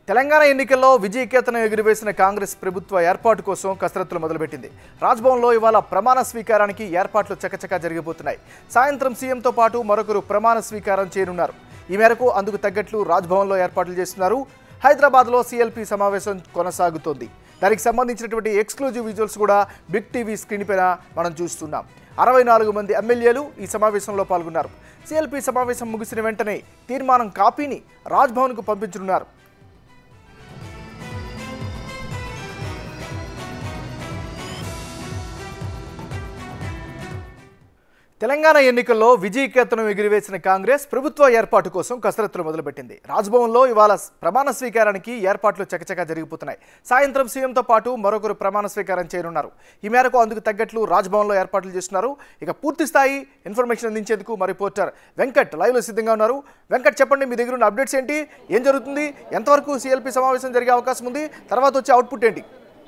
తెలంగాణ ఎన్నికల్లో విజయకేతనం ఎగురవేసిన కాంగ్రెస్ ప్రభుత్వ ఏర్పాటు కోసం కసరత్తులు మొదలుపెట్టింది రాజ్భవన్లో ఇవాళ ప్రమాణ స్వీకారానికి ఏర్పాట్లు చకచకా జరిగిపోతున్నాయి సాయంత్రం సీఎంతో పాటు మరొకరు ప్రమాణ స్వీకారం చేయనున్నారు ఈ మేరకు అందుకు తగ్గట్లు రాజ్భవన్లో ఏర్పాట్లు చేస్తున్నారు హైదరాబాద్లో సీఎల్పీ సమావేశం కొనసాగుతోంది దానికి సంబంధించినటువంటి ఎక్స్క్లూజివ్ విజువల్స్ కూడా బిగ్ టీవీ స్క్రీన్ పైన మనం చూస్తున్నాం అరవై నాలుగు మంది ఎమ్మెల్యేలు ఈ సమావేశంలో పాల్గొన్నారు సీఎల్పీ సమావేశం ముగిసిన వెంటనే తీర్మానం కాపీని రాజ్భవన్కు పంపించనున్నారు తెలంగాణ ఎన్నికల్లో విజయకేతనం ఎగురవేసిన కాంగ్రెస్ ప్రభుత్వ ఏర్పాటు కోసం కసరత్తులు మొదలుపెట్టింది రాజ్భవన్లో ఇవాళ ప్రమాణ స్వీకారానికి ఏర్పాట్లు చకచకా జరిగిపోతున్నాయి సాయంత్రం సీఎంతో పాటు మరొకరు ప్రమాణ స్వీకారం చేయనున్నారు ఈ మేరకు అందుకు తగ్గట్లు రాజ్భవన్లో ఏర్పాట్లు చేస్తున్నారు ఇక పూర్తి స్థాయి ఇన్ఫర్మేషన్ అందించేందుకు మా రిపోర్టర్ వెంకట్ లైవ్లో సిద్ధంగా ఉన్నారు వెంకట్ చెప్పండి మీ దగ్గర ఉన్న అప్డేట్స్ ఏంటి ఏం జరుగుతుంది ఎంతవరకు సీఎల్పీ సమావేశం జరిగే అవకాశం ఉంది తర్వాత వచ్చే అవుట్పుట్ ఏంటి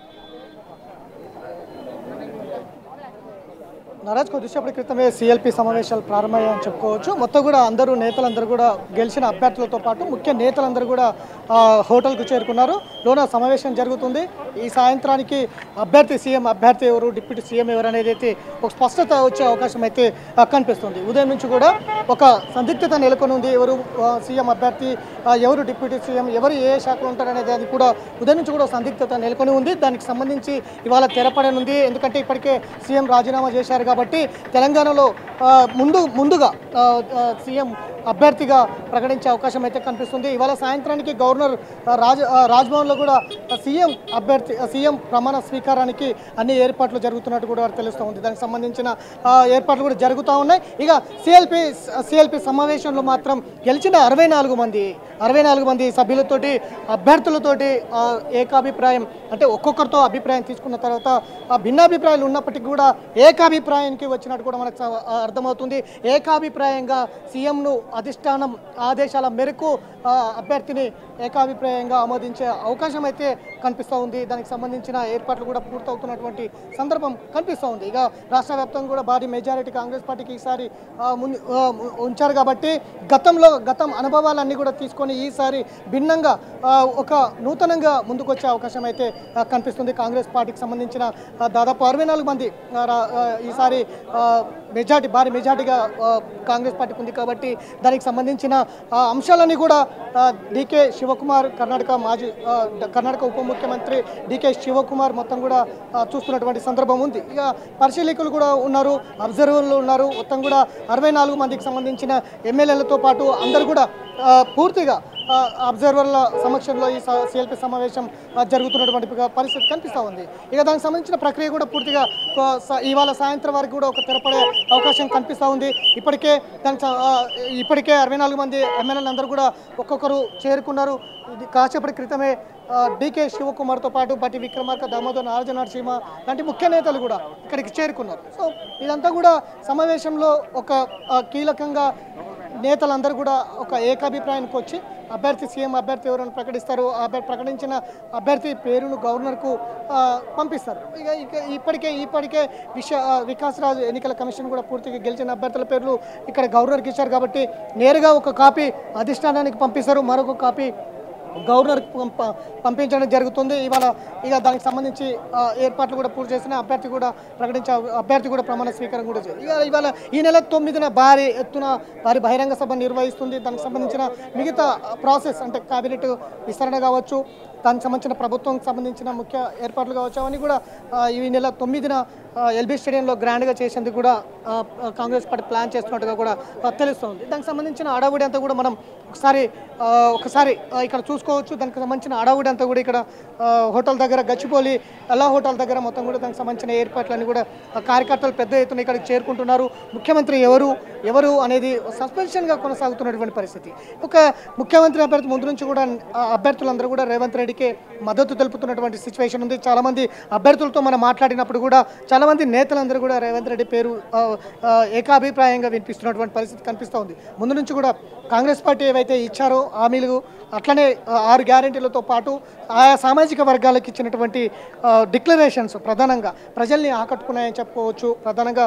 నరాజ్ కొద్దిసేపటి క్రితమే సిఎల్పి సమావేశాలు ప్రారంభమయ్యాయని చెప్పుకోవచ్చు మొత్తం కూడా అందరూ నేతలందరూ కూడా గెలిచిన అభ్యర్థులతో పాటు ముఖ్య నేతలందరూ కూడా ఆ, హోటల్కు చేరుకున్నారు లోన సమావేశం జరుగుతుంది ఈ సాయంత్రానికి అభ్యర్థి సీఎం అభ్యర్థి ఎవరు డిప్యూటీ సీఎం ఎవరు అనేది అయితే ఒక స్పష్టత వచ్చే అవకాశం అయితే ఆ, కనిపిస్తుంది ఉదయం నుంచి కూడా ఒక సందిగ్ధత నెలకొని ఉంది ఎవరు ఆ, సీఎం అభ్యర్థి ఆ, ఎవరు డిప్యూటీ సీఎం ఎవరు ఏ శాఖలో ఉంటారనేది అది కూడా ఉదయం నుంచి కూడా సందిగ్ధత నెలకొని ఉంది దానికి సంబంధించి ఇవాళ తెరపడనుంది ఎందుకంటే ఇప్పటికే సీఎం రాజీనామా చేశారు కాబట్టి తెలంగాణలో ఆ, ముందు ముందుగా ఆ, ఆ, సీఎం అభ్యర్థిగా ప్రకటించే అవకాశం అయితే కనిపిస్తుంది ఇవాళ సాయంత్రానికి గవర్నర్ ఆ, రాజ్ ఆ, రాజ్భవన్లో కూడా ఆ, సీఎం అభ్యర్థి ఆ, సీఎం ప్రమాణ స్వీకారానికి అన్ని ఏర్పాట్లు జరుగుతున్నట్టు కూడా తెలుస్తూ ఉంది దానికి సంబంధించిన ఆ, ఏర్పాట్లు కూడా జరుగుతూ ఉన్నాయి ఇక సిఎల్పి సిఎల్పి సమావేశంలో మాత్రం గెలిచిన అరవై నాలుగు మంది అరవై నాలుగు మంది సభ్యులతోటి అభ్యర్థులతోటి ఆ, ఏకాభిప్రాయం అంటే ఒక్కొక్కరితో అభిప్రాయం తీసుకున్న తర్వాత ఆ భిన్నాభిప్రాయాలు ఉన్నప్పటికీ కూడా ఏకాభిప్రాయానికి వచ్చినట్టు కూడా మనకు స- ఆ, అర్థమవుతుంది ఏకాభిప్రాయంగా సీఎంను అధిష్టానం ఆదేశాల మేరకు ఆ, అభ్యర్థిని ఏకాభిప్రాయంగా ఆమోదించే అవకాశం అయితే కనిపిస్తూ ఉంది దానికి సంబంధించిన ఏర్పాట్లు కూడా పూర్తవుతున్నటువంటి సందర్భం కనిపిస్తూ ఉంది ఇక రాష్ట్ర వ్యాప్తంగా కూడా భారీ మెజారిటీ కాంగ్రెస్ పార్టీకి ఈసారి ఆ, ముందు ఆ, ఉంచారు కాబట్టి గతంలో గతం అనుభవాలన్నీ కూడా తీసుకొని ఈసారి భిన్నంగా ఆ, ఒక నూతనంగా ముందుకొచ్చే అవకాశం అయితే ఆ, కనిపిస్తుంది కాంగ్రెస్ పార్టీకి సంబంధించిన ఆ, దాదాపు అరవై నాలుగు మంది ఆ, రా- ఆ, ఈసారి ఆ, మెజార్టీ భారీ మెజార్టీగా ఆ, కాంగ్రెస్ పార్టీకి ఉంది కాబట్టి దానికి సంబంధించిన ఆ, అంశాలన్నీ కూడా డికే శివకుమార్ కర్ణాటక మాజీ ఆ, డ- కర్ణాటక ఉప ముఖ్యమంత్రి డికే శివకుమార్ మొత్తం కూడా ఆ, చూస్తున్నటువంటి సందర్భం ఉంది ఇక పరిశీలకులు కూడా ఉన్నారు అబ్జర్వర్లు ఉన్నారు మొత్తం కూడా అరవై నాలుగు మందికి సంబంధించిన ఎమ్మెల్యేలతో పాటు అందరు కూడా ఆ, పూర్తిగా ఆ, అబ్జర్వర్ల సమక్షంలో ఈ సిఎల్పి సమావేశం ఆ, జరుగుతున్నటువంటి ప- పరిస్థితి కనిపిస్తూ ఉంది ఇక దానికి సంబంధించిన ప్రక్రియ కూడా పూర్తిగా ఆ, స- ఇవాళ సాయంత్రం వరకు కూడా ఒక తెరపడే అవకాశం కనిపిస్తూ ఉంది ఇప్పటికే దానికి స- ఆ, ఇప్పటికే అరవై నాలుగు మంది ఎమ్మెల్యేలు అందరూ కూడా ఒక్కొక్కరు చేరుకున్నారు ఇది కాసేపటి క్రితమే ఆ, డికే శివకుమార్తో పాటు బట్టి విక్రమార్క దామోదర్ నారాయణ నరసింహ లాంటి ముఖ్య నేతలు కూడా ఇక్కడికి చేరుకున్నారు సో ఇదంతా కూడా సమావేశంలో ఒక ఆ, కీలకంగా నేతలందరూ కూడా ఒక ఏకాభిప్రాయానికి వచ్చి అభ్యర్థి సీఎం అభ్యర్థి ఎవరైనా ప్రకటిస్తారు ఆ అభ్యర్థి ప్రకటించిన అభ్యర్థి పేరును గవర్నర్కు ఆ, పంపిస్తారు ఇక ఇక ఇప్పటికే ఇప్పటికే విశ ఆ, వికాస్ రాజ్ ఎన్నికల కమిషన్ కూడా పూర్తిగా గెలిచిన అభ్యర్థుల పేర్లు ఇక్కడ గవర్నర్కి ఇచ్చారు కాబట్టి నేరుగా ఒక కాపీ అధిష్టానానికి పంపిస్తారు మరొక కాపీ గవర్నర్కి పంప పంపించడం జరుగుతుంది ఇవాళ ఇక దానికి సంబంధించి ఆ, ఏర్పాట్లు కూడా పూర్తి చేసిన అభ్యర్థి కూడా ప్రకటించే అభ్యర్థి కూడా ప్రమాణ స్వీకారం కూడా చేయాలి ఇక ఇవాళ ఈ నెల తొమ్మిదిన భారీ ఎత్తున భారీ బహిరంగ సభ నిర్వహిస్తుంది దానికి సంబంధించిన మిగతా ప్రాసెస్ అంటే కేబినెట్ విస్తరణ కావచ్చు దానికి సంబంధించిన ప్రభుత్వంకి సంబంధించిన ముఖ్య ఏర్పాట్లు కావచ్చు అవన్నీ కూడా ఆ, ఈ నెల తొమ్మిదిన ఎల్బీ స్టేడియంలో గ్రాండ్గా చేసేందుకు కూడా ఆ, ఆ, కాంగ్రెస్ పార్టీ ప్లాన్ చేస్తున్నట్టుగా కూడా ఆ, తెలుస్తోంది దానికి సంబంధించిన అడవుడి అంతా కూడా మనం ఒకసారి ఆ, ఒకసారి ఆ, ఇక్కడ చూసుకోవచ్చు దానికి సంబంధించిన అడవుడి అంతా కూడా ఇక్కడ ఆ, హోటల్ దగ్గర గచ్చిపోలి అలా హోటల్ దగ్గర మొత్తం కూడా దానికి సంబంధించిన ఏర్పాట్లన్నీ కూడా ఆ, కార్యకర్తలు పెద్ద ఎత్తున ఇక్కడికి చేరుకుంటున్నారు ముఖ్యమంత్రి ఎవరు ఎవరు అనేది సస్పెన్షన్గా కొనసాగుతున్నటువంటి పరిస్థితి ఒక ముఖ్యమంత్రి అభ్యర్థి ముందు నుంచి కూడా ఆ, అభ్యర్థులందరూ కూడా రేవంత్ రెడ్డికి మద్దతు తెలుపుతున్నటువంటి సిచ్యువేషన్ ఉంది చాలామంది అభ్యర్థులతో మనం మాట్లాడినప్పుడు కూడా చాలామంది నేతలందరూ కూడా రేవంత్ రెడ్డి పేరు ఆ, ఆ, ఏకాభిప్రాయంగా వినిపిస్తున్నటువంటి పరిస్థితి కనిపిస్తూ ఉంది ముందు నుంచి కూడా కాంగ్రెస్ పార్టీ ఏవైతే ఇచ్చారో హామీలు అట్లనే ఆ, ఆరు గ్యారెంటీలతో పాటు ఆయా సామాజిక వర్గాలకు ఇచ్చినటువంటి డిక్లరేషన్స్ ప్రధానంగా ప్రజల్ని ఆకట్టుకున్నాయని చెప్పుకోవచ్చు ప్రధానంగా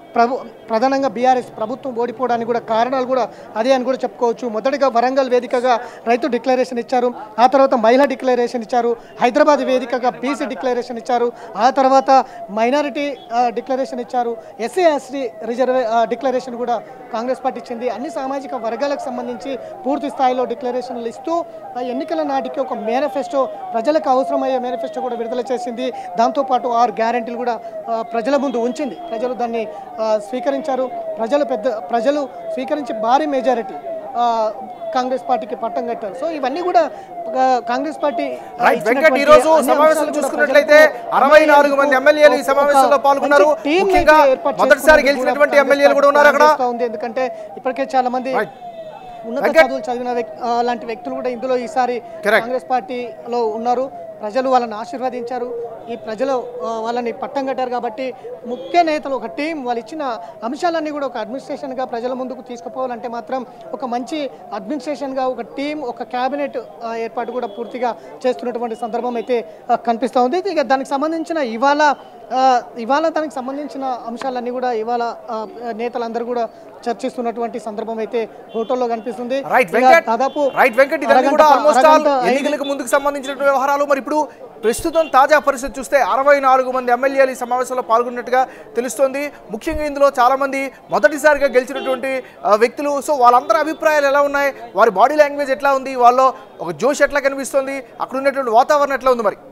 ప్రభు ప్రధానంగా బీఆర్ఎస్ ప్రభుత్వం ఓడిపోవడానికి కూడా కారణాలు కూడా అదే అని కూడా చెప్పుకోవచ్చు మొదటిగా వరంగల్ వేదికగా రైతు డిక్లరేషన్ ఇచ్చారు ఆ తర్వాత మహిళా డిక్లరేషన్ ఇచ్చారు హైదరాబాద్ వేదికగా బీసీ డిక్లరేషన్ ఇచ్చారు ఆ తర్వాత మైనారిటీ డిక్లరేషన్ ఇచ్చారు ఎస్సీ ఎస్టీ రిజర్వే ఆ, డిక్లరేషన్ కూడా కాంగ్రెస్ పార్టీ ఇచ్చింది అన్ని సామాజిక వర్గాలకు సంబంధించి పూర్తి స్థాయిలో డిక్లరేషన్లు ఇస్తూ ఆ ఎన్నికల నాటికి ఒక మేనిఫెస్టో ప్రజలకు అవసరమయ్యే మేనిఫెస్టో కూడా విడుదల చేసింది దాంతోపాటు ఆరు గ్యారెంటీలు కూడా ఆ, ప్రజల ముందు ఉంచింది ప్రజలు దాన్ని ఆ, స్వీకరించారు ప్రజలు పెద్ద ప్రజలు స్వీకరించి భారీ మెజారిటీ కాంగ్రెస్ పార్టీకి పట్టం కట్టారు సో ఇవన్నీ కూడా ఆ, కాంగ్రెస్ పార్టీ ఆ, రైట్ వెంకట్ ఇచ్చినటువంటి ఈ రోజు అన్ని సమావేశం అంశాలు కూడా చూసుకున్నట్లయితే ప్రజలకు అరవై నాలుగు మంది ఒక- ఎమ్మెల్యేలు ఈ ఒక సమావేశంలో పాల్గొన్నారు మంచి టీం ముఖ్యంగా అయితే ఏర్పాటు మొదటిసారి చేసుకున్నది గెలిచినటువంటి కూడా ఎమ్మెల్యేలు కూడా ఉన్నారు అక్కడ కాంగ్రెస్ ఉంది ఎందుకంటే ఇప్పటికే చాలా మంది రైట్. ఉన్నత వెంకట్. చదువులు చదివిన వ్యక్- ఆ, లాంటి వ్యక్తులు కూడా ఇందులో ఈసారి Correct. కాంగ్రెస్ పార్టీలో ఉన్నారు ప్రజలు వాళ్ళని ఆశీర్వదించారు ఈ ప్రజలు ఆ, వాళ్ళని పట్టం కట్టారు కాబట్టి ముఖ్య నేతలు ఒక టీం వాళ్ళు ఇచ్చిన అంశాలన్నీ కూడా ఒక అడ్మినిస్ట్రేషన్గా ప్రజల ముందుకు తీసుకుపోవాలంటే మాత్రం ఒక మంచి అడ్మినిస్ట్రేషన్గా ఒక టీం ఒక క్యాబినెట్ ఆ, ఏర్పాటు కూడా పూర్తిగా చేస్తున్నటువంటి సందర్భం అయితే ఆ, కనిపిస్తూ ఉంది ఇక దానికి సంబంధించిన ఇవాళ ఆ, ఇవాళ దానికి సంబంధించిన అంశాలన్నీ కూడా ఇవాళ ఆ, నేతలందరూ కూడా చర్చిస్తున్నటువంటి సందర్భం అయితే ఫోటోలో కనిపిస్తుంది రైట్ ఇక వెంకట్ దాదాపు రైట్ వెంకట్ ఇదన్నీ అరగంట- కూడా ఆల్మోస్ట్ ఆల్ అరగంట అయింది. ఎన్నికలకు ముందుకు సంబంధించిన వ్యవహారాలు మరి ఇప్పుడు ప్రస్తుతం తాజా పరిస్థితి చూస్తే అరవై నాలుగు మంది ఎమ్మెల్యేలు ఈ సమావేశంలో పాల్గొన్నట్టుగా తెలుస్తోంది ముఖ్యంగా ఇందులో చాలా మంది మొదటిసారిగా గెలిచినటువంటి ఆ, వ్యక్తులు సో వాళ్ళందరి అభిప్రాయాలు ఎలా ఉన్నాయి వారి బాడీ లాంగ్వేజ్ ఎట్లా ఉంది వాళ్ళలో ఒక జోష్ ఎట్లా కనిపిస్తుంది అక్కడ ఉన్నటువంటి వాతావరణం ఎట్లా ఉంది మరి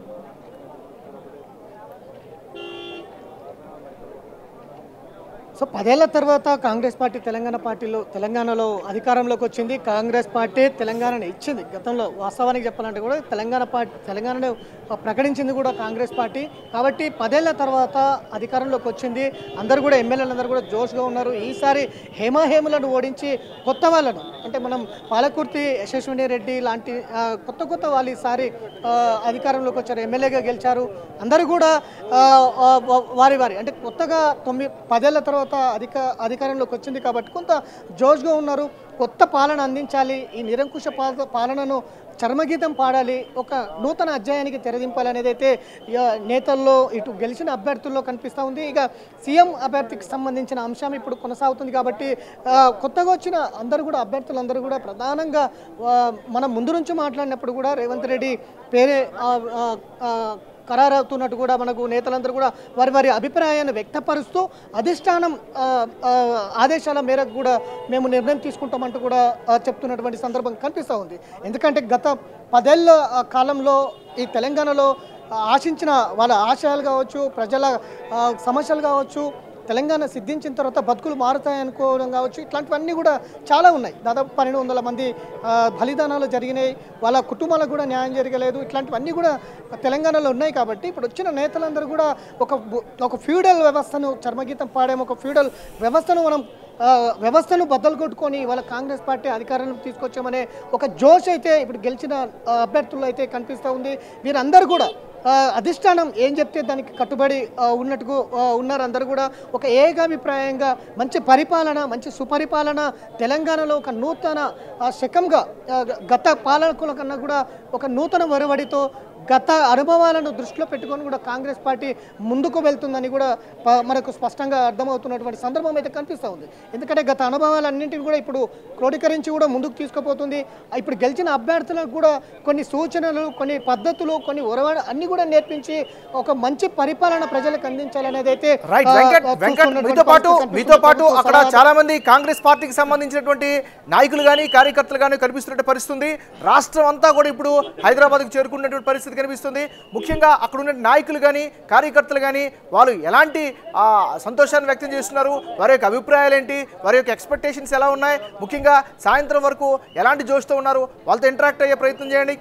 సో పదేళ్ల తర్వాత కాంగ్రెస్ పార్టీ తెలంగాణ పార్టీలో తెలంగాణలో అధికారంలోకి వచ్చింది కాంగ్రెస్ పార్టీ తెలంగాణను ఇచ్చింది గతంలో వాస్తవానికి చెప్పాలంటే కూడా తెలంగాణ పార్టీ తెలంగాణను ప్రకటించింది కూడా కాంగ్రెస్ పార్టీ కాబట్టి పదేళ్ల తర్వాత అధికారంలోకి వచ్చింది అందరూ కూడా ఎమ్మెల్యేలు అందరూ కూడా జోష్గా ఉన్నారు ఈసారి హేమాహేములను ఓడించి కొత్త వాళ్ళను అంటే మనం పాలకుర్తి యశస్విని రెడ్డి లాంటి ఆ, కొత్త కొత్త వాళ్ళు ఈసారి ఆ, అధికారంలోకి వచ్చారు ఎమ్మెల్యేగా గెలిచారు అందరూ కూడా ఆ, ఆ, వా- వారి వారి అంటే కొత్తగా తొమ్మిది పదేళ్ల తర్వాత అధిక అధికారంలోకి వచ్చింది కాబట్టి కొంత జోష్గా ఉన్నారు కొత్త పాలన అందించాలి ఈ నిరంకుశ పా- పాలనను చర్మగీతం పాడాలి ఒక నూతన అధ్యాయానికి తెరదింపాలి అనేది అయితే ఇక నేతల్లో ఇటు గెలిచిన అభ్యర్థుల్లో కనిపిస్తూ ఉంది ఇక సీఎం అభ్యర్థికి సంబంధించిన అంశం ఇప్పుడు కొనసాగుతుంది కాబట్టి ఆ, కొత్తగా వచ్చిన అందరూ కూడా అభ్యర్థులందరూ కూడా ప్రధానంగా ఆ, మనం ముందు నుంచి మాట్లాడినప్పుడు కూడా రేవంత్ రెడ్డి పేరే ఆ, ఆ, ఆ, ఖరారవుతున్నట్టు కూడా మనకు నేతలందరూ కూడా వారి వారి అభిప్రాయాన్ని వ్యక్తపరుస్తూ అధిష్టానం ఆ, ఆ, ఆదేశాల మేరకు కూడా మేము నిర్ణయం తీసుకుంటామంటూ కూడా ఆ, చెప్తున్నటువంటి సందర్భం కనిపిస్తూ ఉంది ఎందుకంటే గత పదేళ్ళ ఆ, కాలంలో ఈ తెలంగాణలో ఆ, ఆశించిన వాళ్ళ ఆశయాలు కావచ్చు ప్రజల ఆ, సమస్యలు కావచ్చు తెలంగాణ సిద్ధించిన తర్వాత బతుకులు మారుతాయి అనుకోవడం కావచ్చు ఇట్లాంటివన్నీ కూడా చాలా ఉన్నాయి దాదాపు పన్నెండు వందల మంది ఆ, బలిదానాలు జరిగినాయి వాళ్ళ కుటుంబాలకు కూడా న్యాయం జరగలేదు ఇట్లాంటివన్నీ కూడా తెలంగాణలో ఉన్నాయి కాబట్టి ఇప్పుడు వచ్చిన నేతలందరూ కూడా ఒక బు- ఒక ఫ్యూడల్ వ్యవస్థను చర్మగీతం పాడాము ఒక ఫ్యూడల్ వ్యవస్థను మనం ఆ, వ్యవస్థను బద్దలు కొట్టుకొని వాళ్ళ కాంగ్రెస్ పార్టీ అధికారంలోకి తీసుకొచ్చామనే ఒక జోష్ అయితే ఇప్పుడు గెలిచిన ఆ, అభ్యర్థుల్లో అయితే కనిపిస్తూ ఉంది వీరందరూ కూడా ఆ, అధిష్టానం ఏం చెప్తే దానికి కట్టుబడి ఆ, ఉన్నట్టుగా ఆ, ఉన్నారు అందరూ కూడా ఒక ఏకాభిప్రాయంగా మంచి పరిపాలన మంచి సుపరిపాలన తెలంగాణలో ఒక నూతన ఆ, శకంగా ఆ, గత పాలకుల కన్నా కూడా ఒక నూతన ఒరవడితో గత అనుభవాలను దృష్టిలో పెట్టుకొని కూడా కాంగ్రెస్ పార్టీ ముందుకు వెళ్తుందని కూడా ప- మనకు స్పష్టంగా అర్థమవుతున్నటువంటి సందర్భం అయితే కనిపిస్తూ ఉంది ఎందుకంటే గత అనుభవాలన్నింటిని కూడా ఇప్పుడు క్రోడీకరించి కూడా ముందుకు తీసుకుపోతుంది ఇప్పుడు గెలిచిన అభ్యర్థులకు కూడా కొన్ని సూచనలు కొన్ని పద్ధతులు కొన్ని ఒరవడ అన్ని కూడా నేర్పించి ఒక మంచి పరిపాలన ప్రజలకు అందించాలనేది అయితే రైట్ ఆ, వెంకట్ ఆ, వెంకట్ చూస్తున్నటువంటి మీతో పాటు పరిస్థితి మీతో పాటు కనిపిస్తుంది. అక్కడ చాలా మంది కాంగ్రెస్ పార్టీకి సంబంధించినటువంటి నాయకులు కానీ కార్యకర్తలు కానీ కనిపిస్తున్నట్టు పరిస్థితుంది రాష్ట్రం అంతా కూడా ఇప్పుడు హైదరాబాద్కు చేరుకున్నటువంటి పరిస్థితి కనిపిస్తుంది ముఖ్యంగా అక్కడ ఉన్న నాయకులు కానీ కార్యకర్తలు కానీ వాళ్ళు ఎలాంటి ఆ, సంతోషాన్ని వ్యక్తం చేస్తున్నారు వారి యొక్క అభిప్రాయాలు ఏంటి వారి యొక్క ఎక్స్పెక్టేషన్స్ ఎలా ఉన్నాయి ముఖ్యంగా సాయంత్రం వరకు ఎలాంటి జోష్తో ఉన్నారు వాళ్ళతో ఇంటరాక్ట్ అయ్యే ప్రయత్నం చేయండి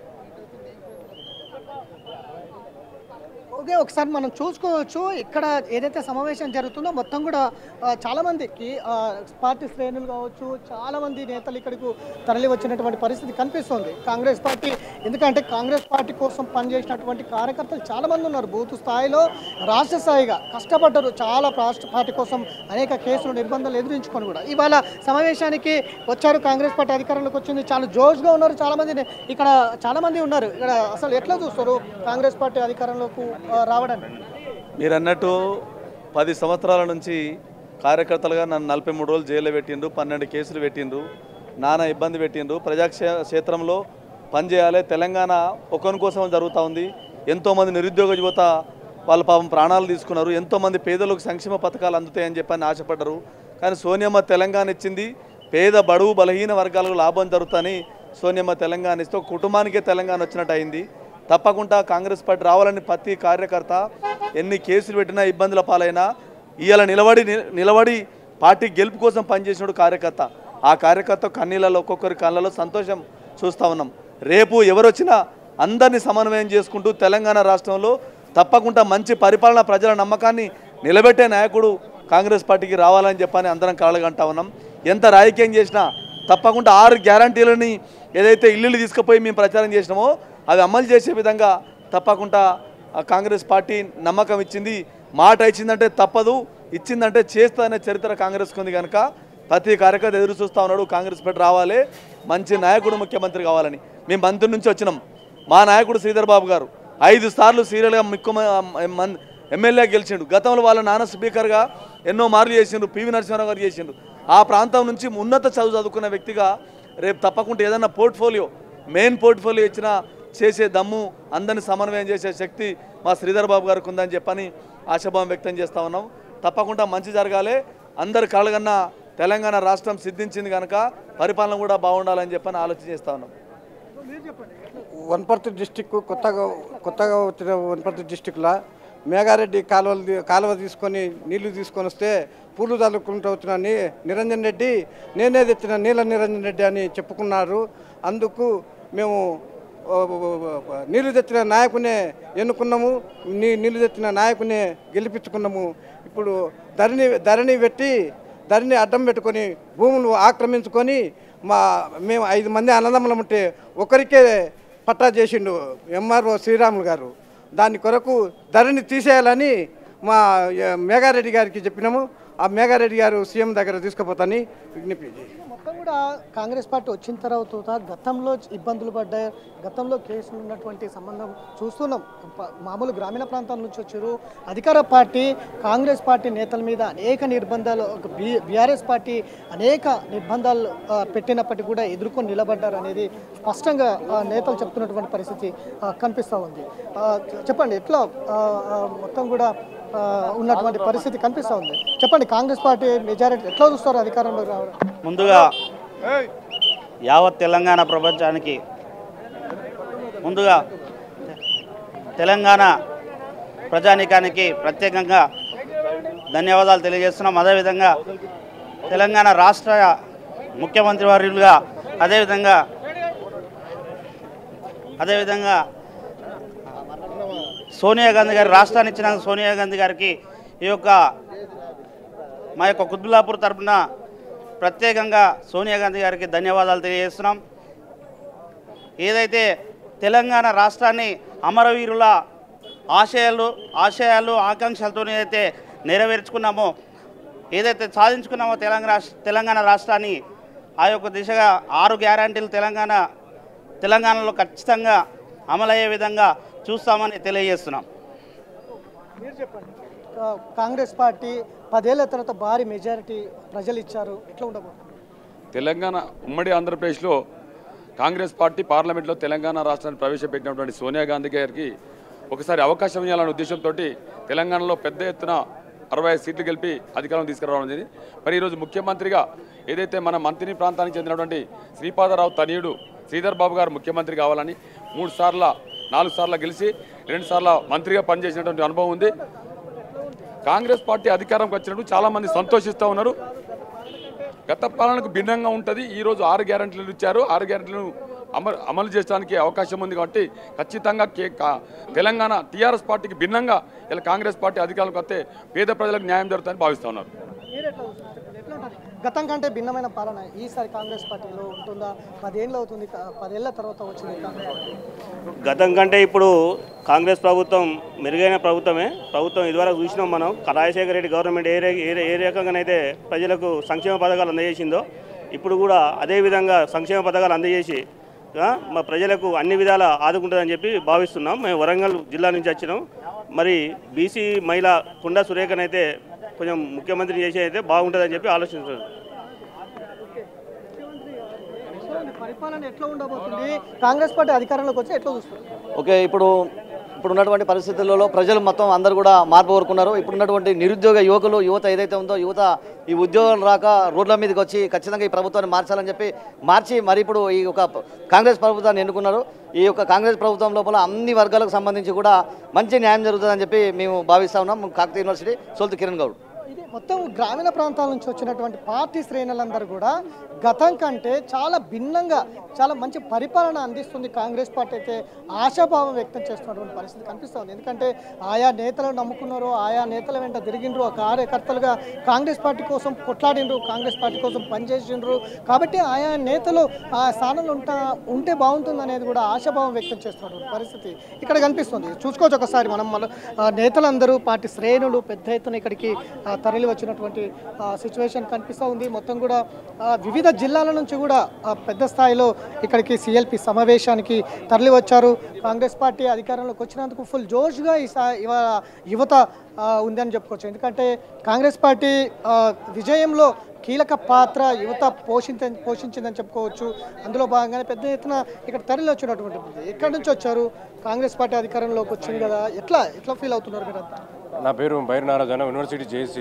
ఓకే ఒకసారి మనం చూసుకోవచ్చు ఇక్కడ ఏదైతే సమావేశం జరుగుతుందో మొత్తం కూడా ఆ, చాలా మందికి ఆ, పార్టీ శ్రేణులు కావచ్చు చాలా మంది నేతలు ఇక్కడికి తరలి వచ్చినటువంటి పరిస్థితి కనిపిస్తుంది కాంగ్రెస్ పార్టీ ఎందుకంటే కాంగ్రెస్ పార్టీ కోసం పనిచేసినటువంటి కార్యకర్తలు చాలా మంది ఉన్నారు బూత్ స్థాయిలో రాష్ట్ర స్థాయిగా కష్టపడ్డారు చాలా రాష్ట్ర పార్టీ కోసం అనేక కేసులు నిర్బంధాలు ఎదురించుకొని కూడా ఇవాళ సమావేశానికి వచ్చారు కాంగ్రెస్ పార్టీ అధికారంలోకి వచ్చింది చాలా జోష్గా ఉన్నారు చాలా మంది ఇక్కడ చాలా మంది ఉన్నారు ఇక్కడ అసలు ఎట్లా చూస్తారు కాంగ్రెస్ పార్టీ అధికారంలోకి ఆ, రావడానికి మీరు అన్నట్టు పది సంవత్సరాల నుంచి కార్యకర్తలుగా నన్ను నలభై మూడు రోజులు జైల్లో పెట్టిండ్రు పన్నెండు కేసులు పెట్టిండ్రు నానా ఇబ్బంది పెట్టిండ్రు ప్రజాక్షే క్షేత్రంలో పనిచేయాలి తెలంగాణ ఒకరి కోసం జరుగుతూ ఉంది ఎంతోమంది నిరుద్యోగ యువత వాళ్ళ పాపం ప్రాణాలు తీసుకున్నారు ఎంతోమంది పేదలకు సంక్షేమ పథకాలు అందుతాయని చెప్పని ఆశపడ్డారు కానీ సోనియమ్మ తెలంగాణ ఇచ్చింది పేద బడుగు బలహీన వర్గాలకు లాభం జరుగుతుందని సోనియమ్మ తెలంగాణ ఇస్తే ఒక కుటుంబానికే తెలంగాణ వచ్చినట్టు అయింది తప్పకుండా కాంగ్రెస్ పార్టీ రావాలని ప్రతి కార్యకర్త ఎన్ని కేసులు పెట్టినా ఇబ్బందుల పాలైనా ఇవాళ నిలబడి ని- నిలబడి పార్టీ గెలుపు కోసం పనిచేసినాడు కార్యకర్త ఆ కార్యకర్త కన్నీళ్ళలో ఒక్కొక్కరి కళ్ళలో సంతోషం చూస్తూ ఉన్నాం రేపు ఎవరు వచ్చినా అందరినీ సమన్వయం చేసుకుంటూ తెలంగాణ రాష్ట్రంలో తప్పకుండా మంచి పరిపాలన ప్రజల నమ్మకాన్ని నిలబెట్టే నాయకుడు కాంగ్రెస్ పార్టీకి రావాలని చెప్పని అందరం కాళ్ళగంటా ఉన్నాం ఎంత రాజకీయం చేసినా తప్పకుండా ఆరు గ్యారంటీలని ఏదైతే ఇల్లులు తీసుకుపోయి మేము ప్రచారం చేసినామో అవి అమలు చేసే విధంగా తప్పకుండా ఆ కాంగ్రెస్ పార్టీ నమ్మకం ఇచ్చింది మాట ఇచ్చిందంటే తప్పదు ఇచ్చిందంటే చేస్తా అనే చరిత్ర కాంగ్రెస్కి ఉంది కనుక ప్రతి కార్యకర్త ఎదురు చూస్తూ ఉన్నాడు కాంగ్రెస్ పార్టీ రావాలి మంచి నాయకుడు ముఖ్యమంత్రి కావాలని మేము మంత్రి నుంచి వచ్చినాం మా నాయకుడు శ్రీధర్ బాబు గారు ఐదు సార్లు సీరియల్గా ముఖ్య మన్- ఎమ్మెల్యే గెలిచిండు గతంలో వాళ్ళ నాన్న స్పీకర్గా ఎన్నో మార్లు చేసిండు పివి నరసింహారావు గారు చేసిండు ఆ ప్రాంతం నుంచి ఉన్నత చదువు చదువుకున్న వ్యక్తిగా రేపు తప్పకుండా ఏదన్నా పోర్ట్ఫోలియో మెయిన్ పోర్ట్ఫోలియో ఇచ్చిన చేసే దమ్ము అందరిని సమన్వయం చేసే శక్తి మా శ్రీధర్ బాబు గారికి ఉందని చెప్పని ఆశాభావం వ్యక్తం చేస్తా ఉన్నాం తప్పకుండా మంచి జరగాలి అందరి కళ్ళగన్నా తెలంగాణ రాష్ట్రం సిద్ధించింది కనుక పరిపాలన కూడా బాగుండాలని చెప్పని ఆలోచన చేస్తా ఉన్నాం వనపర్తి డిస్టిక్ కొత్తగా కొత్తగా వచ్చిన వనపర్తి డిస్టిక్లో మేఘారెడ్డి కాలువలు తీ- కాలువ తీసుకొని నీళ్లు తీసుకొని వస్తే పూలు చల్లుకుంటూ వచ్చిన ని నిరంజన్ రెడ్డి నేనే తెచ్చిన నీల నిరంజన్ రెడ్డి అని చెప్పుకున్నారు అందుకు మేము ఓ, ఓ, ఓ, ఓ, నీళ్లు తెచ్చిన నాయకునే ఎన్నుకున్నాము నీ నీళ్లు తెచ్చిన నాయకునే గెలిపించుకున్నాము ఇప్పుడు ధరణి ధరణి పెట్టి ధరణి అడ్డం పెట్టుకొని భూములు ఆక్రమించుకొని మా మేము ఐదు మంది అన్నదమ్ములం ఉంటే ఒకరికే పట్టా చేసిండు ఎంఆర్ఓ శ్రీరాములు గారు దాని కొరకు ధరణి తీసేయాలని మా ఎ, మేఘారెడ్డి గారికి చెప్పినాము ఆ మేఘారెడ్డి గారు సీఎం దగ్గర తీసుకుపోతాని విజ్ఞప్తి చేసి మొత్తం కూడా కాంగ్రెస్ పార్టీ వచ్చిన తర్వాత గతంలో ఇబ్బందులు పడ్డాయి గతంలో కేసులు ఉన్నటువంటి సంబంధం చూస్తున్నాం ప- మామూలు గ్రామీణ ప్రాంతాల నుంచి వచ్చారు అధికార పార్టీ కాంగ్రెస్ పార్టీ నేతల మీద అనేక నిర్బంధాలు ఒక బి బీఆర్ఎస్ పార్టీ అనేక నిర్బంధాలు ఆ, పెట్టినప్పటికీ కూడా ఎదుర్కొని నిలబడ్డారు అనేది స్పష్టంగా ఆ, నేతలు చెప్తున్నటువంటి పరిస్థితి ఆ, కనిపిస్తూ ఉంది ఆ, చెప్పండి ఎట్లా ఆ, ఆ, మొత్తం కూడా ఆ, ఉన్నటువంటి పరిస్థితి కనిపిస్తూ ఉంది చెప్పండి కాంగ్రెస్ పార్టీ మెజారిటీ ఎట్లా చూస్తారు అధికారంలో రావడం ముందుగా యావత్ తెలంగాణ ప్రపంచానికి ముందుగా తెలంగాణ ప్రజానీకానికి ప్రత్యేకంగా ధన్యవాదాలు తెలియజేస్తున్నాం అదేవిధంగా తెలంగాణ రాష్ట్ర ముఖ్యమంత్రి వర్యులుగా అదేవిధంగా అదేవిధంగా సోనియా గాంధీ గారి రాష్ట్రాన్ని ఇచ్చిన సోనియా గాంధీ గారికి ఈ యొక్క మా యొక్క కుత్బుల్లాపూర్ తరపున ప్రత్యేకంగా సోనియా గాంధీ గారికి ధన్యవాదాలు తెలియజేస్తున్నాం ఏదైతే తెలంగాణ రాష్ట్రాన్ని అమరవీరుల ఆశయాలు ఆశయాలు ఆకాంక్షలతో ఏదైతే నెరవేర్చుకున్నామో ఏదైతే సాధించుకున్నామో తెలంగాణ రాష్ట్ర తెలంగాణ రాష్ట్రాన్ని ఆ యొక్క దిశగా ఆరు గ్యారంటీలు తెలంగాణ తెలంగాణలో ఖచ్చితంగా అమలయ్యే విధంగా చూస్తామని తెలియజేస్తున్నాం మీరు చెప్పండి కా- కాంగ్రెస్ పార్టీ పదేళ్ల తర్వాత భారీ మెజారిటీ ప్రజలు ఇచ్చారు ఎట్లా ఉండబోతుంది తెలంగాణ ఉమ్మడి ఆంధ్రప్రదేశ్లో కాంగ్రెస్ పార్టీ పార్లమెంట్లో తెలంగాణ రాష్ట్రాన్ని ప్రవేశపెట్టినటువంటి సోనియా గాంధీ గారికి ఒకసారి అవకాశం ఇవ్వాలనే ఉద్దేశంతో తెలంగాణలో పెద్ద ఎత్తున అరవై ఐదు సీట్లు గెలిపి అధికారం తీసుకురావడం జరిగింది మరి ఈరోజు ముఖ్యమంత్రిగా ఏదైతే మన మంత్రి ప్రాంతానికి చెందినటువంటి శ్రీపాదరావు తనయుడు శ్రీధర్ బాబు గారు ముఖ్యమంత్రి కావాలని మూడు సార్ల నాలుగు సార్లు గెలిచి రెండు సార్ల మంత్రిగా పనిచేసినటువంటి అనుభవం ఉంది కాంగ్రెస్ పార్టీ అధికారంకి వచ్చినప్పుడు చాలామంది సంతోషిస్తూ ఉన్నారు గత పాలనకు భిన్నంగా ఉంటుంది ఈరోజు ఆరు గ్యారెంటీలు ఇచ్చారు ఆరు గ్యారెంటీలను అమలు అమలు చేయడానికి అవకాశం ఉంది కాబట్టి ఖచ్చితంగా కే కా- తెలంగాణ టీఆర్ఎస్ పార్టీకి భిన్నంగా ఇలా కాంగ్రెస్ పార్టీ అధికారంలోకి వస్తే పేద ప్రజలకు న్యాయం జరుగుతుందని భావిస్తూ ఉన్నారు మీరు ఎట్లా చూస్తారు? చెప్పండి. ఎట్లా ఉంటుంది గతం కంటే భిన్నమైన పాలన ఈసారి కాంగ్రెస్ పార్టీలో ఉంటుందా పదేళ్ళు అవుతుంది కా- పదేళ్ల తర్వాత వచ్చింది కాంగ్రెస్ పార్టీ గతం కంటే ఇప్పుడు కాంగ్రెస్ ప్రభుత్వం మెరుగైన ప్రభుత్వమే ప్రభుత్వం ఇదివరకు చూసినాం మనం రాజశేఖర రెడ్డి గవర్నమెంట్ ఏ రే- ఏ రే- ఏ రకంగానైతే ప్రజలకు సంక్షేమ పథకాలు అందజేసిందో ఇప్పుడు కూడా అదే విధంగా సంక్షేమ పథకాలు అందజేసి ఆ, మా ప్రజలకు అన్ని విధాల ఆదుకుంటుందని చెప్పి భావిస్తున్నాం మేము వరంగల్ జిల్లా నుంచి వచ్చినాం మరి బీసీ మహిళ కుండ సురేఖనైతే కొంచెం ముఖ్యమంత్రి చేసి అయితే బాగుంటుందని చెప్పి ఆలోచిస్తున్నారు సో ఈ పరిపాలన ఎట్లా ఉండబోతుంది కాంగ్రెస్ పార్టీ అధికారంలోకి వచ్చి ఎట్లా చూస్తారు ఓకే ఇప్పుడు ఇప్పుడు ఉన్నటువంటి పరిస్థితులలో ప్రజలు మొత్తం అందరూ కూడా మార్పు కోరుకున్నారు ఇప్పుడు ఉన్నటువంటి నిరుద్యోగ యువకులు యువత ఏదైతే ఉందో యువత ఈ ఉద్యోగాలు రాక రోడ్ల మీదకి వచ్చి ఖచ్చితంగా ఈ ప్రభుత్వాన్ని మార్చాలని చెప్పి మార్చి మరి ఇప్పుడు ఈ యొక్క కాంగ్రెస్ ప్రభుత్వాన్ని ఎన్నుకున్నారు ఈ యొక్క కాంగ్రెస్ ప్రభుత్వం లోపల అన్ని వర్గాలకు సంబంధించి కూడా మంచి న్యాయం జరుగుతుందని చెప్పి మేము భావిస్తా ఉన్నాం కాకతీయ యూనివర్సిటీ సోల్తి కిరణ్ గౌడ్ ఇది మొత్తం గ్రామీణ ప్రాంతాల నుంచి వచ్చినటువంటి పార్టీ శ్రేణులందరూ కూడా గతం కంటే చాలా భిన్నంగా చాలా మంచి పరిపాలన అందిస్తుంది కాంగ్రెస్ పార్టీ అయితే ఆశాభావం వ్యక్తం చేస్తున్నటువంటి పరిస్థితి కనిపిస్తుంది ఎందుకంటే ఆయా నేతలు నమ్ముకున్నారు ఆయా నేతల వెంట తిరిగిండ్రు ఆ కార్యకర్తలుగా కాంగ్రెస్ పార్టీ కోసం కొట్లాడిండ్రు కాంగ్రెస్ పార్టీ కోసం పనిచేసిండ్రు కాబట్టి ఆయా నేతలు ఆ స్థానంలో ఉంటా ఉంటే బాగుంటుంది అనేది కూడా ఆశాభావం వ్యక్తం చేస్తున్నటువంటి పరిస్థితి ఇక్కడ కనిపిస్తుంది చూసుకోవచ్చు ఒకసారి మనం మన ఆ, నేతలందరూ పార్టీ శ్రేణులు పెద్ద ఎత్తున ఇక్కడికి ఆ, తరలి వచ్చినటువంటి సిచ్యువేషన్ కనిపిస్తూ ఉంది మొత్తం కూడా ఆ, వివిధ జిల్లాల నుంచి కూడా ఆ, పెద్ద స్థాయిలో ఇక్కడికి సిఎల్పి సమావేశానికి తరలి వచ్చారు కాంగ్రెస్ పార్టీ అధికారంలోకి వచ్చినందుకు ఫుల్ జోష్గా ఈ సా ఇవాళ యువత ఆ, ఉందని చెప్పుకోవచ్చు ఎందుకంటే కాంగ్రెస్ పార్టీ ఆ, విజయంలో కీలక పాత్ర యువత పోషించ పోషించిందని చెప్పుకోవచ్చు అందులో భాగంగానే పెద్ద ఎత్తున ఇక్కడ తరలి వచ్చినటువంటి ఎక్కడి నుంచి వచ్చారు కాంగ్రెస్ పార్టీ అధికారంలోకి వచ్చింది కదా ఎట్లా ఎట్లా ఫీల్ అవుతున్నారు మీరంతా నా పేరు బైర్ నారాజన యూనివర్సిటీ చేసి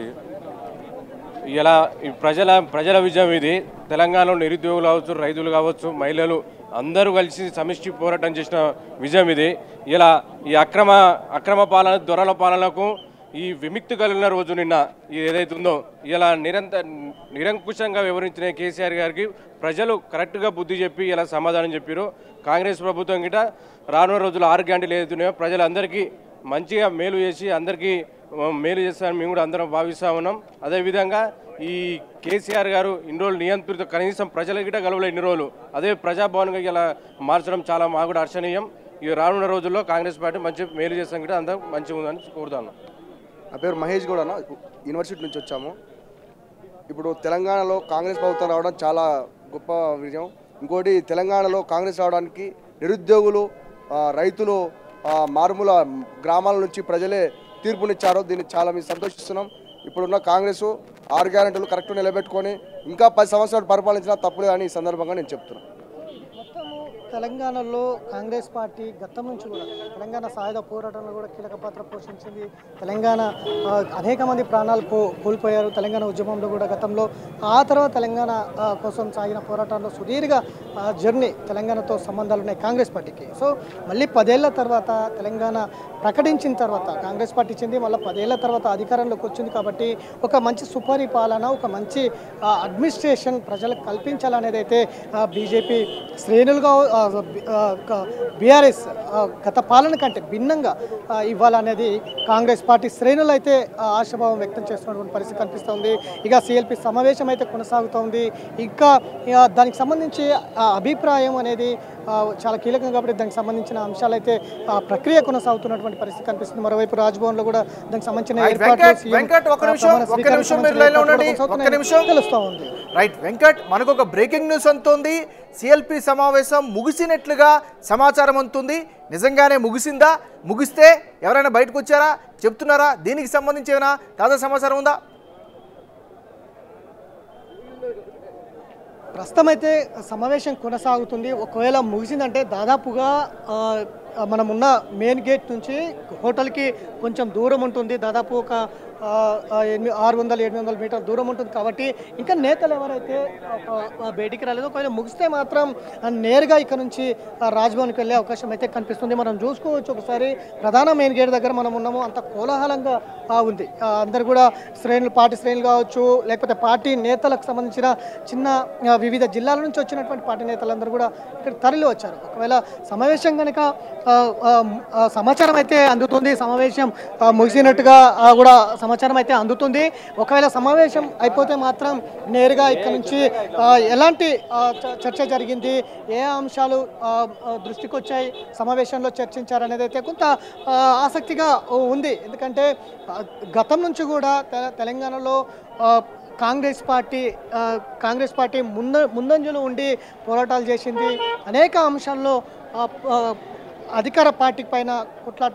ఇలా ఈ ప్రజల ప్రజల విజయం ఇది తెలంగాణలో నిరుద్యోగులు కావచ్చు రైతులు కావచ్చు మహిళలు అందరూ కలిసి సమిష్టి పోరాటం చేసిన విజయం ఇది ఇలా ఈ అక్రమ అక్రమ పాలన దొరల పాలనకు ఈ విముక్తి కలిగిన రోజు నిన్న ఇది ఏదైతే ఉందో ఇలా నిరంతర నిరంకుశంగా వివరించిన కేసీఆర్ గారికి ప్రజలు కరెక్ట్గా బుద్ధి చెప్పి ఇలా సమాధానం చెప్పారు కాంగ్రెస్ ప్రభుత్వం గిట రానున్న రోజులు ఆరు గంటలు ఏదైతున్నాయో ప్రజలందరికీ మంచిగా మేలు చేసి అందరికీ ఆ, మేలు చేస్తారని మేము కూడా అందరం భావిస్తూ ఉన్నాం అదేవిధంగా ఈ కేసీఆర్ గారు ఇన్ని రోజులు నియంత్రిత కనీసం ప్రజల గిట గలవలే ఇన్ని రోజులు అదే ప్రజాభవన్గా ఇలా మార్చడం చాలా మాకు కూడా హర్షణీయం ఈ రానున్న రోజుల్లో కాంగ్రెస్ పార్టీ మంచి మేలు చేస్తాం గిట అందరం మంచిగా ఉందని కోరుతాను నా పేరు మహేష్ గౌడ్ అన్న యూనివర్సిటీ నుంచి వచ్చాము ఇప్పుడు తెలంగాణలో కాంగ్రెస్ ప్రభుత్వం రావడం చాలా గొప్ప విజయం ఇంకోటి తెలంగాణలో కాంగ్రెస్ రావడానికి నిరుద్యోగులు ఆ, రైతులు ఆ, మారుమూల గ్రామాల నుంచి ప్రజలే తీర్పునిచ్చారు దీన్ని చాలా మేము సంతోషిస్తున్నాం ఇప్పుడున్న కాంగ్రెస్ ఆరు గ్యారెంటీలు కరెక్ట్ నిలబెట్టుకొని ఇంకా పది సంవత్సరాలు పరిపాలించినా తప్పులేదని ఈ సందర్భంగా నేను చెప్తున్నాను మొత్తము తెలంగాణలో కాంగ్రెస్ పార్టీ గతం నుంచి కూడా తెలంగాణ సాయుధ పోరాటంలో కూడా కీలక పాత్ర పోషించింది తెలంగాణ ఆ, అనేక మంది ప్రాణాలు కో కోల్పోయారు తెలంగాణ ఉద్యమంలో కూడా గతంలో ఆ తర్వాత తెలంగాణ ఆ, కోసం సాగిన పోరాటంలో సుదీర్ఘ ఆ, జర్నీ తెలంగాణతో సంబంధాలు ఉన్నాయి కాంగ్రెస్ పార్టీకి సో మళ్ళీ పదేళ్ల తర్వాత తెలంగాణ ప్రకటించిన తర్వాత కాంగ్రెస్ పార్టీ ఇచ్చింది మళ్ళీ పదేళ్ల తర్వాత అధికారంలోకి వచ్చింది కాబట్టి ఒక మంచి సుపరిపాలన ఒక మంచి ఆ, అడ్మినిస్ట్రేషన్ ప్రజలకు కల్పించాలనేది అయితే బీజేపీ శ్రేణులుగా బీఆర్ఎస్ గత పాలన కంటే భిన్నంగా ఆ, ఇవ్వాలనేది కాంగ్రెస్ పార్టీ శ్రేణులు అయితే ఆ, ఆశాభావం వ్యక్తం చేస్తున్నటువంటి పరిస్థితి కనిపిస్తోంది ఇక సిఎల్పి సమావేశం అయితే కొనసాగుతోంది ఇంకా ఆ, దానికి సంబంధించి ఆ అభిప్రాయం అనేది ఆ, చాలా కీలకం కాబట్టి దానికి సంబంధించిన అంశాలు అయితే ఆ, ప్రక్రియ కొనసాగుతున్నటువంటి పరిస్థితి కనిపిస్తుంది మరోవైపు రాజ్భవన్ లో కూడా దానికి సంబంధించిన రైట్, ఏర్పాట్లు వెంకట్ సీఎం, వెంకట్ ఒక్క ఆ, నిమిషం ప్రమాణ ఒక్క స్వీకారానికి నిమిషం మీరు సంబంధించిన లైన్లో ఏర్పాట్లు ఉండండి కూడా ఒక్క కొనసాగుతున్నాయి. నిమిషం తెలుస్తా ఉంది రైట్ వెంకట్ మనకు ఒక బ్రేకింగ్ న్యూస్ అంతోంది సిఎల్పి సమావేశం ముగిసినట్లుగా సమాచారం అందుతుంది నిజంగానే ముగిసిందా ముగిస్తే ఎవరైనా బయటకు వచ్చారా చెప్తున్నారా దీనికి సంబంధించి ఏమైనా తాజా సమాచారం ఉందా ప్రస్తుతం అయితే సమావేశం కొనసాగుతుంది ఒకవేళ ముగిసిందంటే దాదాపుగా ఆ, మనం ఉన్న మెయిన్ గేట్ నుంచి హోటల్కి కొంచెం దూరం ఉంటుంది దాదాపు ఒక ఆ, ఆ, ఎనిమిది ఆరు వందల ఏడు వందల మీటర్ల దూరం ఉంటుంది కాబట్టి ఇంకా నేతలు ఎవరైతే ఒక, ఆ, బయటికి రాలేదో ఒకవేళ ముగిస్తే మాత్రం ఆ, నేరుగా ఇక్కడ నుంచి ఆ, రాజ్భవన్కి వెళ్ళే అవకాశం అయితే కనిపిస్తుంది మనం చూసుకోవచ్చు ఒకసారి ప్రధాన మెయిన్ గేట్ దగ్గర మనం ఉన్నాము అంత కోలాహలంగా ఆ, ఉంది ఆ, అందరు కూడా శ్రేణులు పార్టీ శ్రేణులు కావచ్చు లేకపోతే పార్టీ నేతలకు సంబంధించిన చిన్న ఆ, వివిధ జిల్లాల నుంచి వచ్చినటువంటి పార్టీ నేతలందరూ కూడా ఇక్కడ తరలి వచ్చారు ఒకవేళ సమావేశం కనుక ఆ, ఆ, ఆ, సమాచారం అయితే అందుతుంది సమావేశం ఆ, ముగిసినట్టుగా ఆ, కూడా సమాచారం అయితే అందుతుంది ఒకవేళ సమావేశం అయిపోతే మాత్రం నేరుగా ఇక్కడ నుంచి ఆ, ఎలాంటి ఆ, చ- చర్చ జరిగింది ఏ అంశాలు ఆ, ఆ, దృష్టికి వచ్చాయి సమావేశంలో చర్చించారనేది అయితే కొంత ఆ, ఆసక్తిగా ఉంది ఎందుకంటే ఆ, గతం నుంచి కూడా తె- తెలంగాణలో ఆ, కాంగ్రెస్ పార్టీ ఆ, కాంగ్రెస్ పార్టీ ముంద ముందంజలో ఉండి పోరాటాలు చేసింది అనేక అంశాల్లో ఆ, ఆ, అధికార పార్టీ పైన కొట్లాట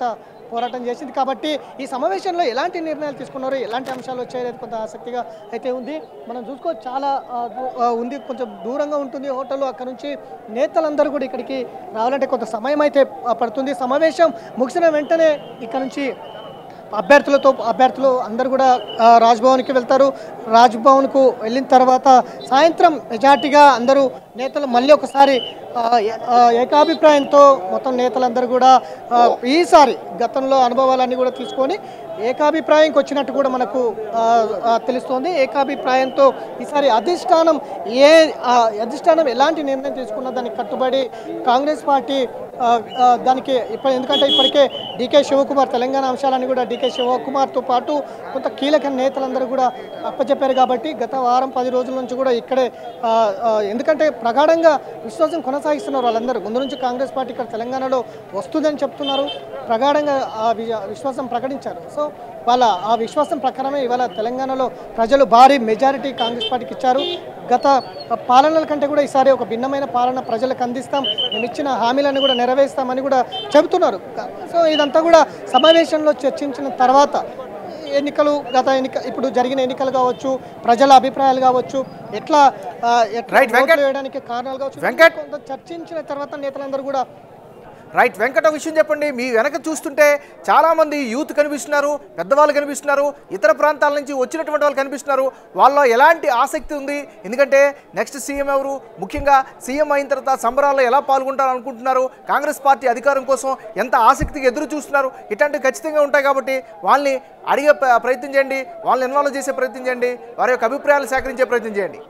పోరాటం చేసింది కాబట్టి ఈ సమావేశంలో ఎలాంటి నిర్ణయాలు తీసుకున్నారో ఎలాంటి అంశాలు వచ్చాయో కొంత ఆసక్తిగా అయితే ఉంది మనం చూసుకో చాలా ఆ, దూ- ఆ, ఉంది కొంచెం దూరంగా ఉంటుంది హోటల్ అక్కడ నుంచి నేతలందరూ కూడా ఇక్కడికి రావాలంటే కొంత సమయం అయితే ఆ, పడుతుంది సమావేశం ముగిసిన వెంటనే ఇక్కడ నుంచి అభ్యర్థులతో అభ్యర్థులు అందరూ కూడా ఆ, రాజ్భవన్కి వెళ్తారు రాజ్భవన్కు వెళ్ళిన తర్వాత సాయంత్రం మెజార్టీగా అందరూ నేతలు మళ్ళీ ఒకసారి ఆ, ఏ- ఆ, ఏకాభిప్రాయంతో మొత్తం నేతలందరూ కూడా ఆ, ఈసారి గతంలో అనుభవాలన్నీ కూడా తీసుకొని ఏకాభిప్రాయంకి వచ్చినట్టు కూడా మనకు ఆ, ఆ, తెలుస్తోంది ఏకాభిప్రాయంతో ఈసారి అధిష్టానం ఏ ఆ, అధిష్టానం ఎలాంటి నిర్ణయం తీసుకున్నా దానికి కట్టుబడి కాంగ్రెస్ పార్టీ ఆ, ఆ, దానికి ఇప్పుడు ఎందుకంటే ఇప్పటికే డీకే శివకుమార్ తెలంగాణ అంశాలన్నీ కూడా డీకే శివకుమార్తో పాటు కొంత కీలక నేతలందరూ కూడా అప్పచెప్పారు కాబట్టి గత వారం పది రోజుల నుంచి కూడా ఇక్కడే ఆ, ఆ, ఎందుకంటే ప్రగాఢంగా విశ్వాసం కొనసాగిస్తున్నారు వాళ్ళందరూ ముందు నుంచి కాంగ్రెస్ పార్టీ ఇక్కడ తెలంగాణలో వస్తుందని చెప్తున్నారు ప్రగాఢంగా ఆ వి- విశ్వాసం ప్రకటించారు సో వాళ్ళ ఆ విశ్వాసం ప్రకారమే ఇవాళ తెలంగాణలో ప్రజలు భారీ మెజారిటీ కాంగ్రెస్ పార్టీకి ఇచ్చారు గత పాలనల కంటే కూడా ఈసారి ఒక భిన్నమైన పాలన ప్రజలకు అందిస్తాం మేము ఇచ్చిన హామీలను కూడా నెరవేరుస్తామని కూడా చెబుతున్నారు సో ఇదంతా కూడా సమావేశంలో చర్చించిన తర్వాత ఎన్నికలు గత ఎన్నిక ఇప్పుడు జరిగిన ఎన్నికలు కావచ్చు ప్రజల అభిప్రాయాలు కావచ్చు ఎట్లా ఆ, ఎట్లా Right, వెంకట్. ఓట్లు వేయడానికి కారణాలు కావచ్చు వెంకట్. కొంత చర్చించిన తర్వాత నేతలందరూ కూడా రైట్ వెంకట ఒక విషయం చెప్పండి మీ వెనక చూస్తుంటే చాలా మంది యూత్ కనిపిస్తున్నారు పెద్దవాళ్ళు కనిపిస్తున్నారు ఇతర ప్రాంతాల నుంచి వచ్చినటువంటి వాళ్ళు కనిపిస్తున్నారు వాళ్ళలో ఎలాంటి ఆసక్తి ఉంది ఎందుకంటే నెక్స్ట్ సీఎం ఎవరు ముఖ్యంగా సీఎం అయిన తర్వాత సంబరాల్లో ఎలా పాల్గొంటారు అనుకుంటున్నారు కాంగ్రెస్ పార్టీ అధికారం కోసం ఎంత ఆసక్తిగా ఎదురు చూస్తున్నారు ఇట్లాంటివి ఖచ్చితంగా ఉంటాయి కాబట్టి వాళ్ళని అడిగే ప్ర- ప్రయత్నం చేయండి వాళ్ళని ఇన్వాల్వ్ చేసే ప్రయత్నం చేయండి వారి యొక్క అభిప్రాయాలు సేకరించే ప్రయత్నం చేయండి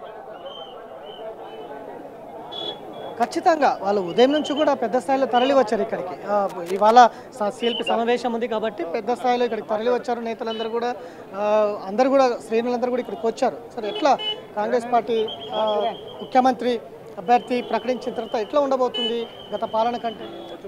ఖచ్చితంగా వాళ్ళు ఉదయం నుంచి కూడా పెద్ద స్థాయిలో తరలి వచ్చారు ఇక్కడికి ఆ, ఇవాళ సిఎల్పి సమావేశం ఉంది కాబట్టి పెద్ద స్థాయిలో ఇక్కడికి తరలి వచ్చారు నేతలందరూ కూడా ఆ, అందరూ కూడా శ్రేణులందరూ కూడా ఇక్కడికి వచ్చారు సరే ఎట్లా కాంగ్రెస్ పార్టీ ఆ, ముఖ్యమంత్రి అభ్యర్థి ప్రకటించిన తర్వాత ఎట్లా ఉండబోతుంది గత పాలన కంటే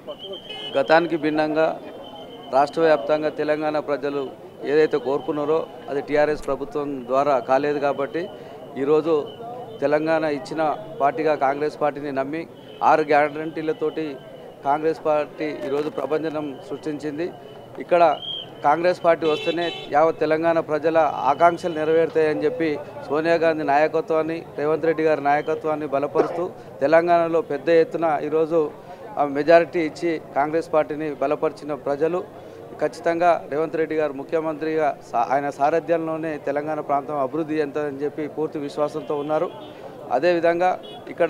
గతానికి భిన్నంగా రాష్ట్ర వ్యాప్తంగా తెలంగాణ ప్రజలు ఏదైతే కోరుకున్నారో అది టీఆర్ఎస్ ప్రభుత్వం ద్వారా కాలేదు కాబట్టి ఈరోజు తెలంగాణ ఇచ్చిన పార్టీగా కాంగ్రెస్ పార్టీని నమ్మి ఆరు గ్యారంటీలతోటి కాంగ్రెస్ పార్టీ ఈరోజు ప్రభంజనం సృష్టించింది ఇక్కడ కాంగ్రెస్ పార్టీ వస్తేనే యావత్ తెలంగాణ ప్రజల ఆకాంక్షలు నెరవేరుతాయని చెప్పి సోనియా గాంధీ నాయకత్వాన్ని రేవంత్ రెడ్డి గారి నాయకత్వాన్ని బలపరుస్తూ తెలంగాణలో పెద్ద ఎత్తున ఈరోజు ఆ మెజారిటీ ఇచ్చి కాంగ్రెస్ పార్టీని బలపరిచిన ప్రజలు ఖచ్చితంగా రేవంత్ రెడ్డి గారు ముఖ్యమంత్రిగా సా- ఆయన సారథ్యంలోనే తెలంగాణ ప్రాంతం అభివృద్ధి చెందుతుందని చెప్పి పూర్తి విశ్వాసంతో ఉన్నారు అదేవిధంగా ఇక్కడ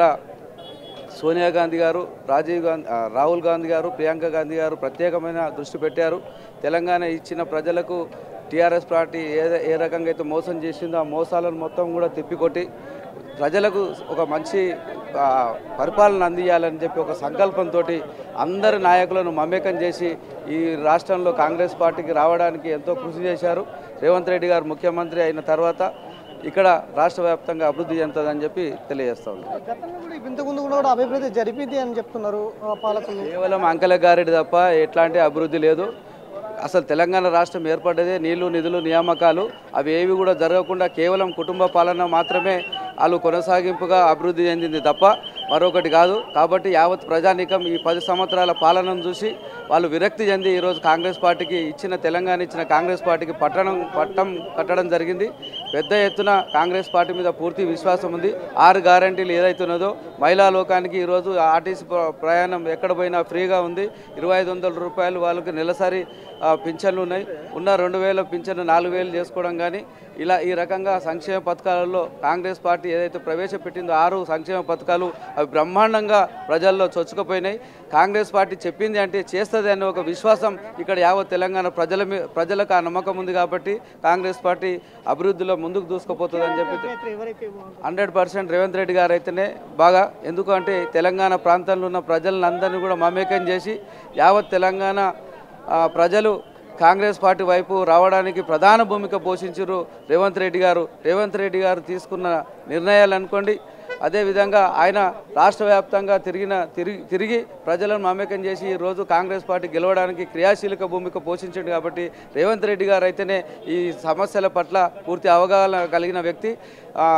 సోనియా గాంధీ గారు రాజీవ్ గాంధీ ఆ, రాహుల్ గాంధీ గారు ప్రియాంక గాంధీ గారు ప్రత్యేకమైన దృష్టి పెట్టారు తెలంగాణ ఇచ్చిన ప్రజలకు టీఆర్ఎస్ పార్టీ ఏ ఏ రకంగా అయితే మోసం చేసిందో ఆ మోసాలను మొత్తం కూడా తిప్పికొట్టి ప్రజలకు ఒక మంచి ఆ, పరిపాలన అందియాలని చెప్పి ఒక సంకల్పంతో అందరి నాయకులను మమేకం చేసి ఈ రాష్ట్రంలో కాంగ్రెస్ పార్టీకి రావడానికి ఎంతో కృషి చేశారు రేవంత్ రెడ్డి గారు ముఖ్యమంత్రి అయిన తర్వాత ఇక్కడ రాష్ట్ర వ్యాప్తంగా అభివృద్ధి చెందుతుందని చెప్పి తెలియజేస్తా ఉన్నాను గతంలో కూడా ఇంతకుముందు కూడా అభివృద్ధి జరిపింది అని చెప్తున్నారు ఆ, పాలకులు కేవలం అంకెల గారెడి తప్ప ఎట్లాంటి అభివృద్ధి లేదు అసలు తెలంగాణ రాష్ట్రం ఏర్పడ్డదే నీళ్లు నిధులు నియామకాలు అవి ఏవి కూడా జరగకుండా కేవలం కుటుంబ పాలన మాత్రమే వాళ్ళు కొనసాగింపుగా అభివృద్ధి చెందింది తప్ప మరొకటి కాదు కాబట్టి యావత్ ప్రజానీకం ఈ పది సంవత్సరాల పాలనను చూసి వాళ్ళు విరక్తి చెంది ఈరోజు కాంగ్రెస్ పార్టీకి ఇచ్చిన తెలంగాణ ఇచ్చిన కాంగ్రెస్ పార్టీకి పట్టణం పట్టం కట్టడం జరిగింది పెద్ద ఎత్తున కాంగ్రెస్ పార్టీ మీద పూర్తి విశ్వాసం ఉంది ఆరు గ్యారంటీలు ఏదైతున్నదో మహిళా లోకానికి ఈరోజు ఆర్టీసీ ప్ర- ప్రయాణం ఎక్కడ పోయినా ఫ్రీగా ఉంది ఇరవై ఐదు వందల రూపాయలు వాళ్ళకి నెలసరి ఆ, పింఛన్లు ఉన్నాయి ఉన్న రెండు వేల పింఛన్ నాలుగు వేలు చేసుకోవడం కానీ ఇలా ఈ రకంగా సంక్షేమ పథకాలలో కాంగ్రెస్ పార్టీ ఏదైతే ప్రవేశపెట్టిందో ఆరు సంక్షేమ పథకాలు అవి బ్రహ్మాండంగా ప్రజల్లో చొచ్చుకుపోయినాయి కాంగ్రెస్ పార్టీ చెప్పింది అంటే చేస్తుంది అనే ఒక విశ్వాసం ఇక్కడ యావత్ తెలంగాణ ప్రజల మీ ప్రజలకు ఆ నమ్మకం ఉంది కాబట్టి కాంగ్రెస్ పార్టీ అభివృద్ధిలో ముందుకు దూసుకుపోతుందని చెప్పి ఎవరైతే హండ్రెడ్ పర్సెంట్ రేవంత్ రెడ్డి గారు అయితేనే బాగా ఎందుకంటే తెలంగాణ ప్రాంతంలో ఉన్న ప్రజలందరినీ కూడా మమేకం చేసి యావత్ తెలంగాణ ఆ, ప్రజలు కాంగ్రెస్ పార్టీ వైపు రావడానికి ప్రధాన భూమిక పోషించారు రేవంత్ రెడ్డి గారు రేవంత్ రెడ్డి గారు తీసుకున్న నిర్ణయాలు అనుకోండి అదేవిధంగా ఆయన రాష్ట్ర వ్యాప్తంగా తిరిగిన తిరిగి తిరిగి ప్రజలను మమేకం చేసి ఈ రోజు కాంగ్రెస్ పార్టీ గెలవడానికి క్రియాశీలక భూమిక పోషించాడు కాబట్టి రేవంత్ రెడ్డి గారు అయితేనే ఈ సమస్యల పట్ల పూర్తి అవగాహన కలిగిన వ్యక్తి ఆ,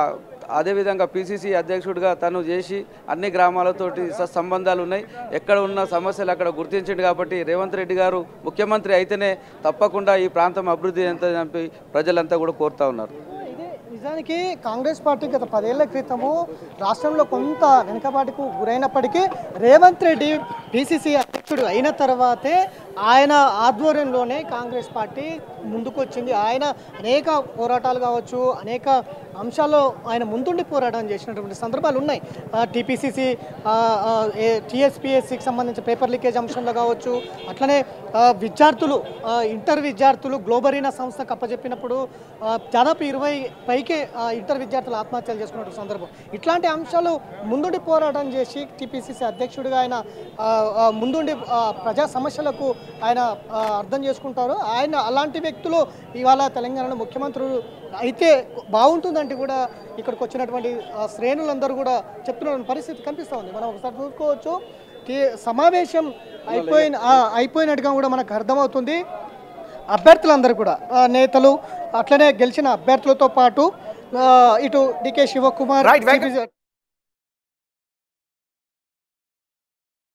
అదేవిధంగా పిసిసి అధ్యక్షుడిగా తను చేసి అన్ని గ్రామాలతోటి సత్సంబంధాలు ఉన్నాయి ఎక్కడ ఉన్న సమస్యలు అక్కడ గుర్తించిండు కాబట్టి రేవంత్ రెడ్డి గారు ముఖ్యమంత్రి అయితేనే తప్పకుండా ఈ ప్రాంతం అభివృద్ధి ఎంత చెప్పి ప్రజలంతా కూడా కోరుతా ఉన్నారు ఇదే నిజానికి కాంగ్రెస్ పార్టీ గత పదేళ్ల క్రితము రాష్ట్రంలో కొంత వెనుకబాటుకు గురైనప్పటికీ రేవంత్ రెడ్డి పిసిసి అధ్యక్షుడు అయిన తర్వాతే ఆయన ఆధ్వర్యంలోనే కాంగ్రెస్ పార్టీ ముందుకు వచ్చింది ఆయన అనేక పోరాటాలు కావచ్చు అనేక అంశాల్లో ఆయన ముందుండి పోరాటం చేసినటువంటి సందర్భాలు ఉన్నాయి టీపీసీసీ టీఎస్పీఎస్సికి సంబంధించిన పేపర్ లీకేజ్ అంశంలో కావచ్చు అట్లనే ఆ, విద్యార్థులు ఆ, ఇంటర్ విద్యార్థులు గ్లోబరీనా సంస్థకు అప్పచెప్పినప్పుడు ఆ, దాదాపు ఇరవై పైకే ఆ, ఇంటర్ విద్యార్థులు ఆత్మహత్యలు చేసుకున్న సందర్భం ఇట్లాంటి అంశాలు ముందుండి పోరాటం చేసి టీపీసీసీ అధ్యక్షుడిగా ఆయన ఆ, ఆ, ముందుండి ఆ, ప్రజా సమస్యలకు ఆయన ఆ, అర్థం చేసుకుంటారు ఆయన అలాంటి వ్యక్తులు ఇవాళ తెలంగాణలో ముఖ్యమంత్రులు అయితే బాగుంటుందంటే కూడా ఇక్కడికి వచ్చినటువంటి ఆ, శ్రేణులందరూ కూడా చెప్తున్న పరిస్థితి కనిపిస్తూ ఉంది మనం ఒకసారి చూసుకోవచ్చు టీ- సమావేశం అయిపోయిన ఆ, అయిపోయినట్టుగా కూడా మనకు అర్థమవుతుంది అభ్యర్థులందరూ కూడా ఆ, నేతలు అట్లనే గెలిచిన అభ్యర్థులతో పాటు ఆ, ఇటు D K Shivakumar Right, Venkat. CPZ